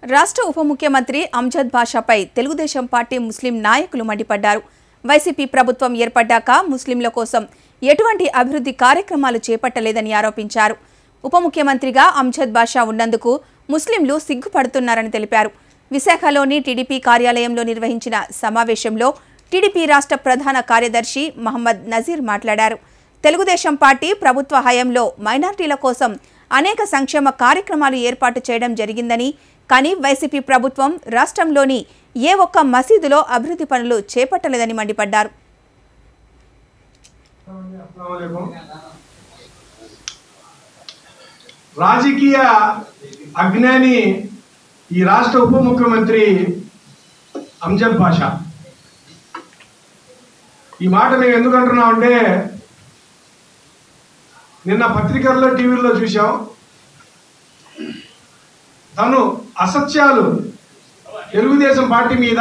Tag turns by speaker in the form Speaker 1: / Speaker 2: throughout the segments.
Speaker 1: రాష్ట్ర ఉప ముఖ్యమంత్రి అంజద్ బాషాపై తెలుగుదేశం పార్టీ ముస్లిం నాయకులు మండిపడ్డారు వైసీపీ ప్రభుత్వం ఏర్పడ్డాక ముస్లింల కోసం ఎటువంటి అభివృద్ధి కార్యక్రమాలు చేపట్టలేదని ఆరోపించారు ఉప ముఖ్యమంత్రిగా అంజద్ బాషా ఉన్నందుకు ముస్లింలు సిగ్గుపడుతున్నారని తెలిపారు విశాఖలోని టీడీపీ కార్యాలయంలో నిర్వహించిన సమావేశంలో టీడీపీ రాష్ట్ర ప్రధాన కార్యదర్శి మహమ్మద్ నజీర్ మాట్లాడారు తెలుగుదేశం పార్టీ ప్రభుత్వ హయాంలో మైనార్టీల కోసం అనేక సంక్షేమ కార్యక్రమాలు ఏర్పాటు చేయడం జరిగిందని కానీ వైసీపీ ప్రభుత్వం రాష్ట్రంలోని ఏ ఒక్క మసీదులో అభివృద్ధి పనులు చేపట్టలేదని మండిపడ్డారు
Speaker 2: అస్సలాముఅలైకుం. రాజకీయ అజ్ఞాని ఈ రాష్ట్ర ఉప ముఖ్యమంత్రి అంజద్ బాషా ఈ మాట మేము ఎందుకు అంటున్నామంటే నిన్న పత్రికల్లో టీవీల్లో చూసాం తను అసత్యాలు తెలుగుదేశం పార్టీ మీద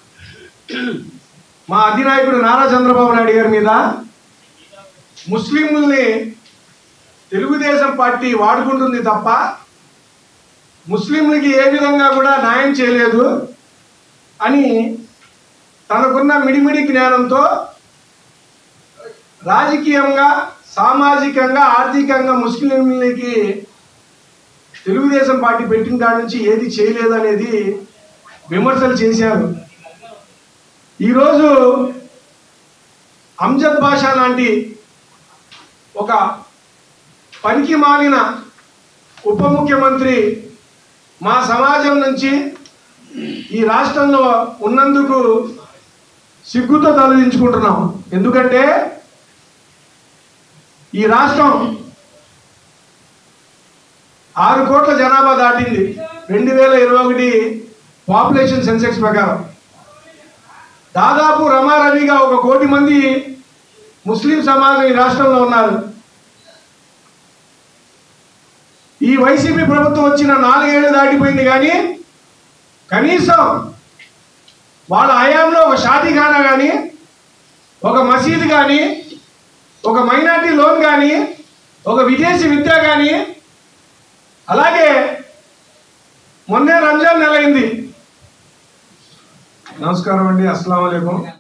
Speaker 2: మా అధినాయకుడు నారా చంద్రబాబు నాయుడు గారి మీద ముస్లింల్ని తెలుగుదేశం పార్టీ వాడుకుంటుంది తప్ప ముస్లింలకి ఏ విధంగా కూడా న్యాయం చేయలేదు అని తనకున్న మిడిమిడి జ్ఞానంతో రాజకీయంగా సామాజికంగా ఆర్థికంగా ముస్లింలకి తెలుగుదేశం పార్టీ పెట్టిన కాడి నుంచి ఏది చేయలేదనేది విమర్శలు చేశారు ఈరోజు అంజద్ బాషా లాంటి ఒక పనికి మాలిన ఉప ముఖ్యమంత్రి మా సమాజం నుంచి ఈ రాష్ట్రంలో ఉన్నందుకు సిగ్గుతో తలదించుకుంటున్నాం ఎందుకంటే ఈ రాష్ట్రం ఆరు కోట్ల జనాభా దాటింది రెండు వేల ఇరవై ఒకటి పాపులేషన్ సెన్సెక్స్ ప్రకారం దాదాపు రమారవిగా ఒక కోటి మంది ముస్లిం సమాజం ఈ రాష్ట్రంలో ఉన్నారు ఈ వైసీపీ ప్రభుత్వం వచ్చిన నాలుగేళ్లు దాటిపోయింది కానీ కనీసం వాళ్ళ హయాంలో ఒక షాదీఖానా కానీ ఒక మసీదు కానీ ఒక మైనార్టీ లోన్ కానీ ఒక విదేశీ విద్య కానీ అలాగే మొన్నే రంజాన్ నెల అయింది నమస్కారం అండి అస్సలం అయికం